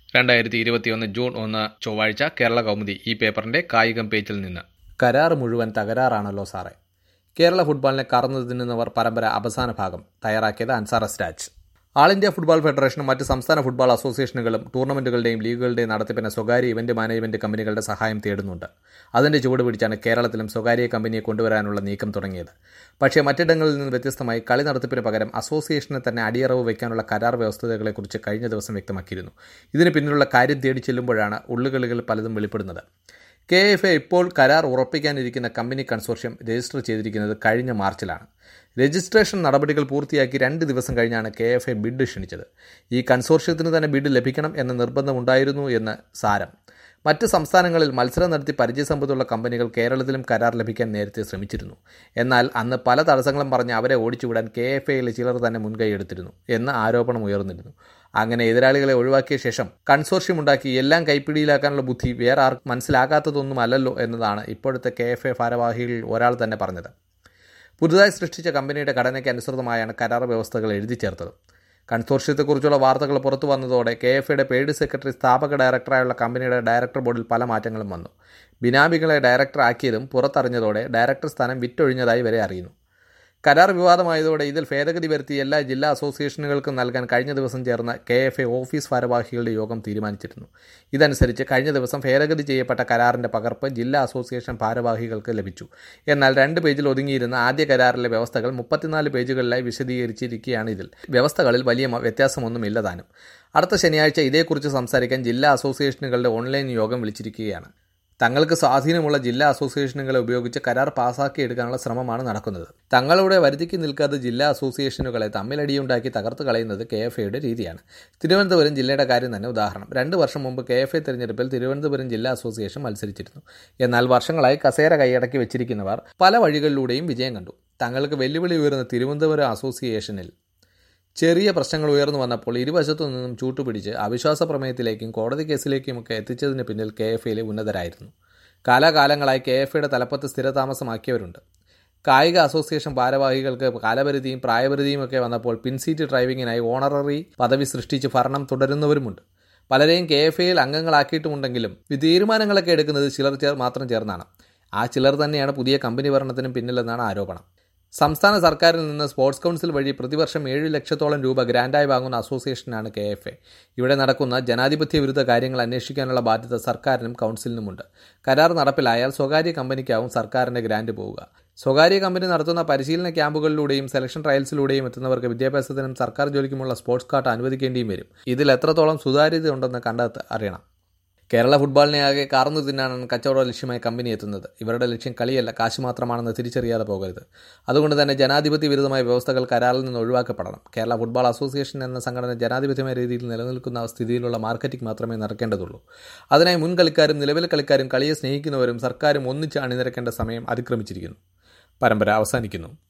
രണ്ടായിരത്തി ഇരുപത്തിയൊന്ന് ജൂൺ ഒന്ന് ചൊവ്വാഴ്ച കേരള കൗമുദി ഈ പേപ്പറിന്റെ കായികം പേജിൽ നിന്ന് കരാർ മുഴുവൻ തകരാറാണല്ലോ സാറേ കേരള ഫുട്ബോളിനെ കറന്നു തിന്നുന്നവർ പരമ്പര അവസാന ഭാഗം തയ്യാറാക്കിയത് Ansar Asraj all India football ഫെഡറേഷനും മറ്റ് സംസ്ഥാന ഫുട്ബോൾ അസോസിയേഷനുകളും ടൂർണമെന്റുകളുടെയും ലീഗുകളുടെയും നടത്തിപ്പിന് സ്വകാര്യ ഇവന്റ് മാനേജ്മെന്റ് കമ്പനികളുടെ സഹായം തേടുന്നുണ്ട് അതിന്റെ ചുവട് പിടിച്ചാണ് കേരളത്തിലും സ്വകാര്യ കമ്പനിയെ കൊണ്ടുവരാനുള്ള നീക്കം തുടങ്ങിയത് പക്ഷേ മറ്റിടങ്ങളിൽ നിന്ന് വ്യത്യസ്തമായി കളി നടത്തിപ്പിന് പകരം അസോസിയേഷനെ തന്നെ അടിയറവ് വയ്ക്കാനുള്ള കരാർ വ്യവസ്ഥതകളെക്കുറിച്ച് കഴിഞ്ഞ ദിവസം വ്യക്തമാക്കിയിരുന്നു ഇതിന് പിന്നിലുള്ള കാര്യം തേടി ചെല്ലുമ്പോഴാണ് ഉള്ളുകളികൾ പലതും വെളിപ്പെടുന്നത് കെ എഫ് എ ഇപ്പോൾ കരാർ ഉറപ്പിക്കാനിരിക്കുന്ന കമ്പനി കൺസോർഷ്യം രജിസ്റ്റർ ചെയ്തിരിക്കുന്നത് കഴിഞ്ഞ മാർച്ചിലാണ് രജിസ്ട്രേഷൻ നടപടികൾ പൂർത്തിയാക്കി രണ്ട് ദിവസം കഴിഞ്ഞാണ് കെ എഫ് എ ബിഡ് ക്ഷണിച്ചത് ഈ കൺസോർഷ്യത്തിന് തന്നെ ബിഡ് ലഭിക്കണം എന്ന നിർബന്ധമുണ്ടായിരുന്നു എന്ന് സാരം മറ്റ് സംസ്ഥാനങ്ങളിൽ മത്സരം നടത്തി പരിചയസമ്പത്തുള്ള കമ്പനികൾ കേരളത്തിലും കരാർ ലഭിക്കാൻ നേരത്തെ ശ്രമിച്ചിരുന്നു എന്നാൽ അന്ന് പല തടസ്സങ്ങളും പറഞ്ഞ് അവരെ ഓടിച്ചുവിടാൻ കെ എഫ് എയിലെ ചിലർ തന്നെ മുൻകൈയെടുത്തിരുന്നു എന്ന ആരോപണം ഉയർന്നിരുന്നു അങ്ങനെ എതിരാളികളെ ഒഴിവാക്കിയ ശേഷം കൺസോർഷ്യം ഉണ്ടാക്കി എല്ലാം കൈപ്പിടിയിലാക്കാനുള്ള ബുദ്ധി വേറെ ആർക്കും മനസ്സിലാകാത്തതൊന്നും അല്ലല്ലോ എന്നതാണ് ഇപ്പോഴത്തെ കെ എഫ് എ ഭാരവാഹികളിൽ ഒരാൾ തന്നെ പറഞ്ഞത് പുതുതായി സൃഷ്ടിച്ച കമ്പനിയുടെ ഘടനയ്ക്ക് അനുസൃതമായാണ് കരാർ വ്യവസ്ഥകൾ എഴുതി ചേർത്തത് കൺസോർഷ്യത്തെക്കുറിച്ചുള്ള വാർത്തകൾ പുറത്തു വന്നതോടെ കെ എഫ് എയുടെ പെയ്ഡ് സെക്രട്ടറി സ്ഥാപക ഡയറക്ടറായുള്ള കമ്പനിയുടെ ഡയറക്ടർ ബോർഡിൽ പല മാറ്റങ്ങളും വന്നു ബിനാമികളെ ഡയറക്ടർ ആക്കിയതും പുറത്തറിഞ്ഞതോടെ ഡയറക്ടർ സ്ഥാനം വിറ്റൊഴിഞ്ഞതായി വരെ അറിയുന്നു കരാർ വിവാദമായതോടെ ഇതിൽ ഭേദഗതി വരുത്തി എല്ലാ ജില്ലാ അസോസിയേഷനുകൾക്കും നൽകാൻ കഴിഞ്ഞ ദിവസം ചേർന്ന കെ എഫ് എ ഓഫീസ് ഭാരവാഹികളുടെ യോഗം തീരുമാനിച്ചിരുന്നു ഇതനുസരിച്ച് കഴിഞ്ഞ ദിവസം ഭേദഗതി ചെയ്യപ്പെട്ട കരാറിന്റെ പകർപ്പ് ജില്ലാ അസോസിയേഷൻ ഭാരവാഹികൾക്ക് ലഭിച്ചു എന്നാൽ രണ്ട് പേജിൽ ഒതുങ്ങിയിരുന്ന ആദ്യ കരാറിലെ വ്യവസ്ഥകൾ മുപ്പത്തിനാല് പേജുകളിലായി വിശദീകരിച്ചിരിക്കുകയാണ് ഇതിൽ വ്യവസ്ഥകളിൽ വലിയ വ്യത്യാസമൊന്നുമില്ല താനും അടുത്ത ശനിയാഴ്ച ഇതേക്കുറിച്ച് സംസാരിക്കാൻ ജില്ലാ അസോസിയേഷനുകളുടെ ഓൺലൈൻ യോഗം വിളിച്ചിരിക്കുകയാണ് തങ്ങൾക്ക് സ്വാധീനമുള്ള ജില്ലാ അസോസിയേഷനുകളെ ഉപയോഗിച്ച് കരാർ പാസാക്കിയെടുക്കാനുള്ള ശ്രമമാണ് നടക്കുന്നത് തങ്ങളുടെ വരുതിക്ക് നിൽക്കാതെ ജില്ലാ അസോസിയേഷനുകളെ തമ്മിലടിയുണ്ടാക്കി തകർത്ത് കളയുന്നത് കെ എഫ് എയുടെ രീതിയാണ് തിരുവനന്തപുരം ജില്ലയുടെ കാര്യം തന്നെ ഉദാഹരണം രണ്ട് വർഷം മുമ്പ് കെ എഫ് എ തെരഞ്ഞെടുപ്പിൽ തിരുവനന്തപുരം ജില്ലാ അസോസിയേഷൻ മത്സരിച്ചിരുന്നു എന്നാൽ വർഷങ്ങളായി കസേര കൈയടക്കി വെച്ചിരിക്കുന്നവർ പല വഴികളിലൂടെയും വിജയം കണ്ടു തങ്ങൾക്ക് വെല്ലുവിളി ഉയർന്ന തിരുവനന്തപുരം അസോസിയേഷനിൽ ചെറിയ പ്രശ്നങ്ങൾ ഉയർന്നു വന്നപ്പോൾ ഇരുവശത്തു നിന്നും ചൂട്ടുപിടിച്ച് അവിശ്വാസ പ്രമേയത്തിലേക്കും കോടതി കേസിലേക്കുമൊക്കെ എത്തിച്ചതിന് പിന്നിൽ കെ എഫ് എയിലെ ഉന്നതരായിരുന്നു കാലാകാലങ്ങളായി കെ എഫ് എയുടെ തലപ്പത്ത് സ്ഥിരതാമസമാക്കിയവരുണ്ട് കായിക അസോസിയേഷൻ ഭാരവാഹികൾക്ക് കാലപരിധിയും പ്രായപരിധിയും ഒക്കെ വന്നപ്പോൾ പിൻസീറ്റ് ഡ്രൈവിങ്ങിനായി ഓണററി പദവി സൃഷ്ടിച്ച് ഭരണം തുടരുന്നവരുമുണ്ട് പലരെയും കെ എഫ് എയിൽ അംഗങ്ങളാക്കിയിട്ടുമുണ്ടെങ്കിലും തീരുമാനങ്ങളൊക്കെ എടുക്കുന്നത് ചിലർ ചേർ മാത്രം ചേർന്നാണ് ആ ചിലർ തന്നെയാണ് പുതിയ കമ്പനി ഭരണത്തിനും പിന്നിലെന്നാണ് ആരോപണം സംസ്ഥാന സർക്കാരിൽ നിന്ന് സ്പോർട്സ് കൗൺസിൽ വഴി പ്രതിവർഷം ഏഴ് ലക്ഷത്തോളം രൂപ ഗ്രാൻഡായി വാങ്ങുന്ന അസോസിയേഷനാണ് കെ എഫ് എ ഇവിടെ നടക്കുന്ന ജനാധിപത്യ വിരുദ്ധ കാര്യങ്ങൾ അന്വേഷിക്കാനുള്ള ബാധ്യത സർക്കാരിനും കൗൺസിലിനുമുണ്ട് കരാർ നടപ്പിലായാൽ സ്വകാര്യ കമ്പനിക്കാവും സർക്കാരിന്റെ ഗ്രാന്റ് പോവുക സ്വകാര്യ കമ്പനി നടത്തുന്ന പരിശീലന ക്യാമ്പുകളിലൂടെയും സെലക്ഷൻ ട്രയൽസിലൂടെയും എത്തുന്നവർക്ക് വിദ്യാഭ്യാസത്തിനും സർക്കാർ ജോലിക്കുമുള്ള സ്പോർട്സ് കാർഡ് അനുവദിക്കേണ്ടിയും വരും ഇതിൽ എത്രത്തോളം സുതാര്യത ഉണ്ടെന്ന് കണ്ടെത്ത് അറിയണം കേരള ഫുട്ബോളിനെ ആകെ കാർന്നു തിന്നാനാണ് കച്ചവട ലക്ഷ്യമായി കമ്പനി എത്തുന്നത് ഇവരുടെ ലക്ഷ്യം കളിയല്ല കാശ് മാത്രമാണെന്ന് തിരിച്ചറിയാതെ പോകരുത് അതുകൊണ്ട് തന്നെ ജനാധിപത്യ വിരുദ്ധമായ വ്യവസ്ഥകൾ കരാറിൽ നിന്ന് ഒഴിവാക്കപ്പെടണം കേരള ഫുട്ബോൾ അസോസിയേഷൻ എന്ന സംഘടന ജനാധിപത്യമായ രീതിയിൽ നിലനിൽക്കുന്ന സ്ഥിതിയിലുള്ള മാർക്കറ്റിംഗ് മാത്രമേ നടക്കേണ്ടതുള്ളൂ അതിനായി മുൻ കളിക്കാരും നിലവിലെ കളിക്കാരും കളിയെ സ്നേഹിക്കുന്നവരും സർക്കാരും ഒന്നിച്ച് അണിനിരക്കേണ്ട സമയം അതിക്രമിച്ചിരിക്കുന്നു പരമ്പര അവസാനിക്കുന്നു